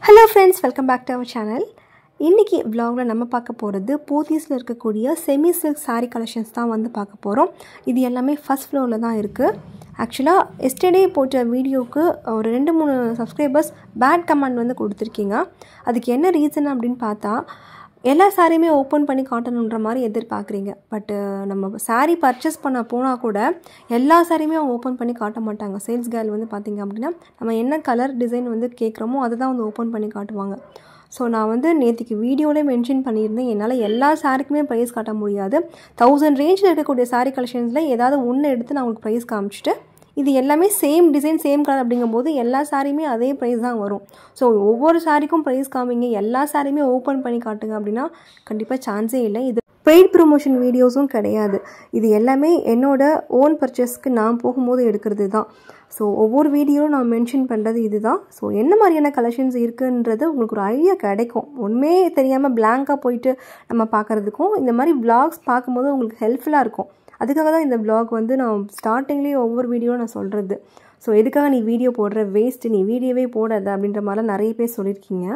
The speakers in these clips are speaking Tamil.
hello friends welcome back to our channel இன்றைக்கி vlogல நம்ம பார்க்க போகிறது போத்தீஸில் இருக்கக்கூடிய செமி சில்க் saree கலெக்ஷன்ஸ் தான் வந்து பார்க்க போகிறோம் இது எல்லாமே ஃபஸ்ட் ஃப்ளோரில் தான் இருக்குது ஆக்சுவலாக எஸ்டர்டே போட்ட வீடியோவுக்கு ஒரு ரெண்டு மூணு சப்ஸ்கிரைபர்ஸ் பேட் கமெண்ட் வந்து கொடுத்துருக்கீங்க அதுக்கு என்ன ரீசன் அப்படின்னு பார்த்தா எல்லா சாரியுமே ஓப்பன் பண்ணி காட்டணுன்ற மாதிரி எதிர்பார்க்குறீங்க பட்டு நம்ம saree பர்ச்சேஸ் பண்ண போனால் கூட எல்லா சாரியுமே அவங்க ஓப்பன் பண்ணி காட்ட மாட்டாங்க சேல்ஸ் கேர்ள் வந்து பார்த்திங்க அப்படின்னா நம்ம என்ன கலர் டிசைன் வந்து கேட்குறோமோ அதை தான் வந்து ஓப்பன் பண்ணி காட்டுவாங்க ஸோ நான் வந்து நேற்றுக்கு வீடியோவிலே மென்ஷன் பண்ணியிருந்தேன் என்னால் எல்லா சாரிக்குமே ப்ரைஸ் காட்ட முடியாது தௌசண்ட் ரேஞ்சில் இருக்கக்கூடிய சாரீ கலெக்ஷன்ஸில் ஏதாவது ஒன்று எடுத்து நான் உங்களுக்கு ப்ரைஸ் காமிச்சிட்டு இது எல்லாமே சேம் டிசைன் சேம் கலர் அப்படிங்கும்போது எல்லா சாரியுமே அதே ப்ரைஸ் தான் வரும் ஸோ ஒவ்வொரு சாரிக்கும் ப்ரைஸ் காமிங்க எல்லா சாரியுமே ஓப்பன் பண்ணி காட்டுங்க அப்படின்னா கண்டிப்பாக சான்ஸே இல்லை இது பெய்ட் ப்ரொமோஷன் வீடியோஸும் கிடையாது இது எல்லாமே என்னோட ஓன் பர்ச்சேஸ்க்கு நான் போகும்போது எடுக்கிறது தான் ஸோ ஒவ்வொரு வீடியோவும் நான் மென்ஷன் பண்ணுறது இதுதான் ஸோ என்ன மாதிரியான கலெக்ஷன்ஸ் இருக்குன்றது உங்களுக்கு ஒரு ஐடியா கிடைக்கும் உண்மையே தெரியாமல் பிளாங்காக போயிட்டு நம்ம பார்க்குறதுக்கும் இந்த மாதிரி vlogs பார்க்கும்போது உங்களுக்கு ஹெல்ப்ஃபுல்லாக இருக்கும் அதுக்காக தான் இந்த vlog வந்து நான் ஸ்டார்டிங்லேயே ஒவ்வொரு வீடியோவும் நான் சொல்கிறது ஸோ எதுக்காக நீ வீடியோ போடுற வேஸ்ட்டு நீ வீடியோவே போடாத அப்படின்ற மாதிரிலாம் நிறைய பேர் சொல்லியிருக்கீங்க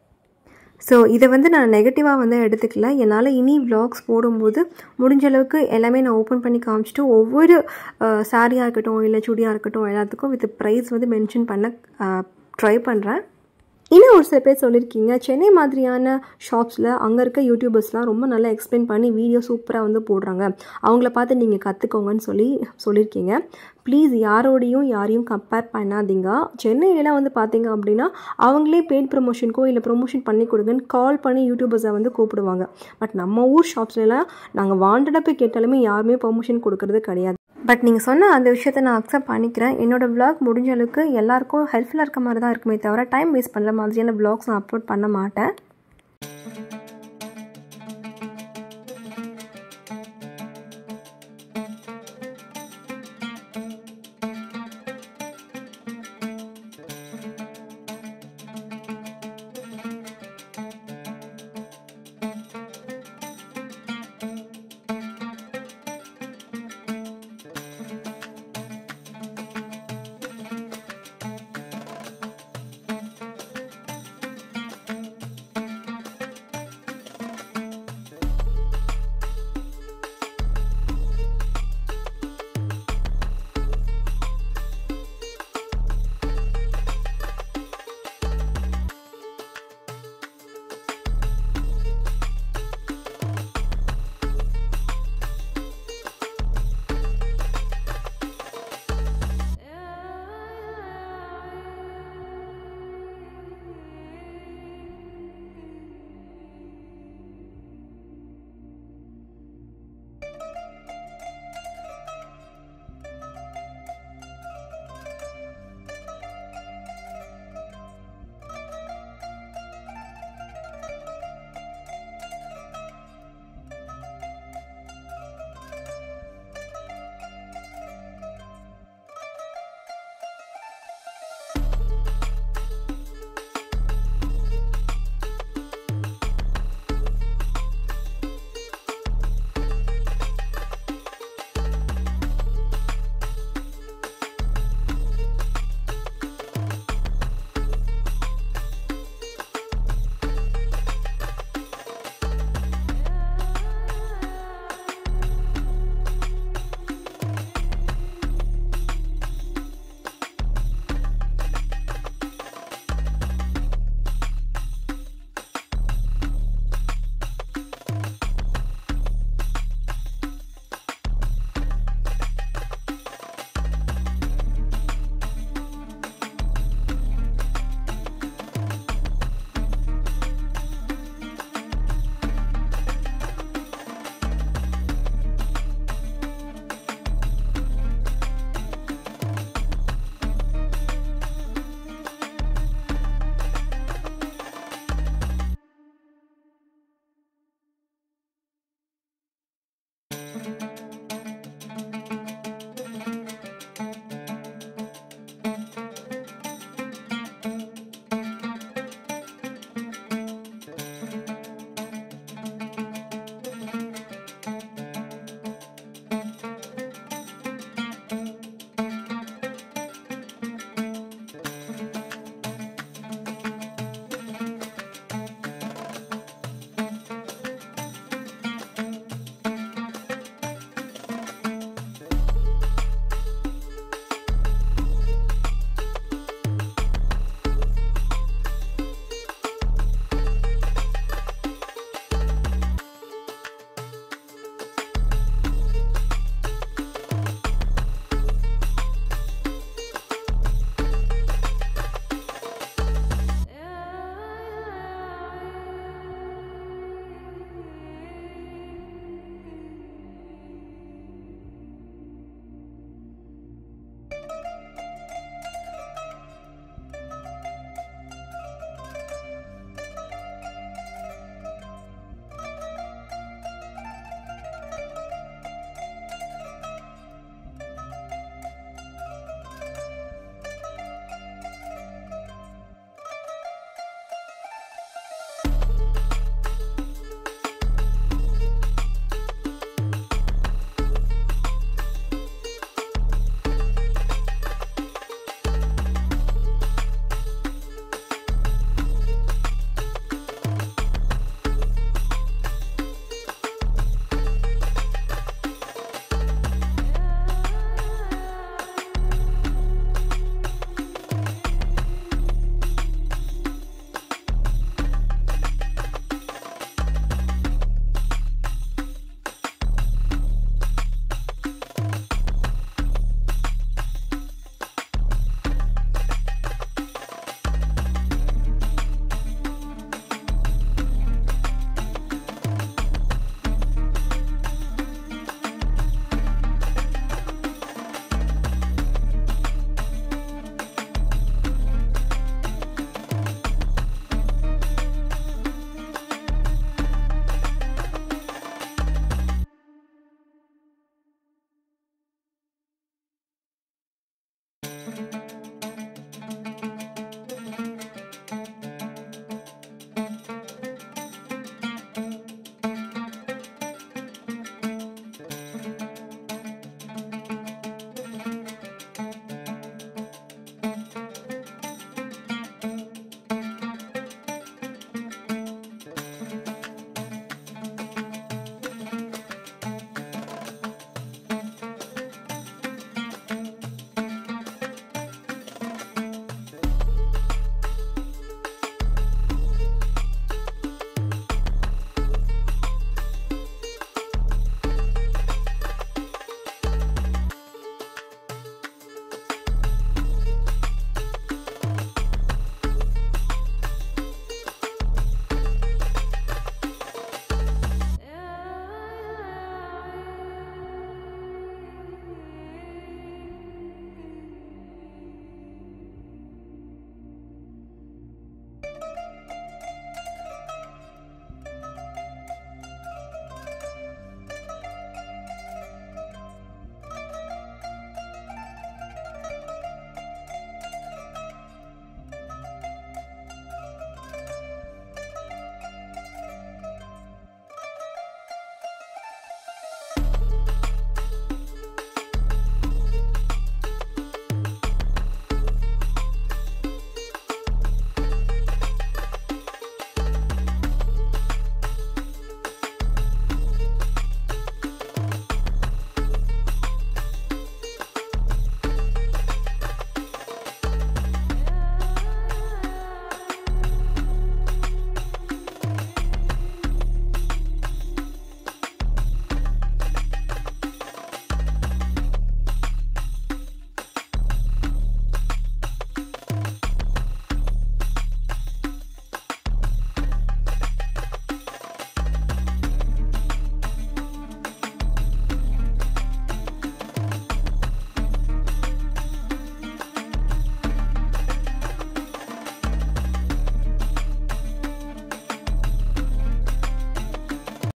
ஸோ இதை வந்து நான் நெகட்டிவாக வந்து எடுத்துக்கல என்னால் இனி vlogs போடும்போது முடிஞ்ச அளவுக்கு எல்லாமே நான் ஓப்பன் பண்ணி காமிச்சிட்டு ஒவ்வொரு சாரியாக இருக்கட்டும் இல்லை சுடியாக இருக்கட்டும் எல்லாத்துக்கும் வித் ப்ரைஸ் வந்து மென்ஷன் பண்ண ட்ரை பண்ணுறேன் இன்னும் ஒரு சில பேர் சொல்லியிருக்கீங்க சென்னை மாதிரியான ஷாப்ஸில் அங்கே இருக்க யூடியூபர்ஸ்லாம் ரொம்ப நல்லா எக்ஸ்பிளைன் பண்ணி வீடியோ சூப்பராக வந்து போடுறாங்க அவங்கள பார்த்து நீங்கள் கற்றுக்கோங்கன்னு சொல்லி சொல்லியிருக்கீங்க ப்ளீஸ் யாரோடையும் யாரையும் கம்பேர் பண்ணாதீங்க சென்னையிலலாம் வந்து பார்த்தீங்க அப்படின்னா அவங்களே பெய்ட் ப்ரொமோஷனுக்கோ இல்லை ப்ரொமோஷன் பண்ணி கொடுங்கன்னு கால் பண்ணி யூடியூபர்ஸை வந்து கூப்பிடுவாங்க பட் நம்ம ஊர் ஷாப்ஸ்லாம் நாங்கள் வாண்டடாக போய் கேட்டாலுமே யாருமே ப்ரொமோஷன் கொடுக்கறது கிடையாது பட் நீங்கள் சொன்ன அந்த விஷயத்தை நான் அக்செப்ட் பண்ணிக்கிறேன் என்னோடய vlog முடிஞ்ச அளவுக்கு எல்லாருக்கும் ஹெல்ப்ஃபுல்லாக இருக்க மாதிரி தான் இருக்குமே தவிர டைம் வேஸ்ட் பண்ணுற மாதிரியான vlogs நான் அப்லோட் பண்ண மாட்டேன்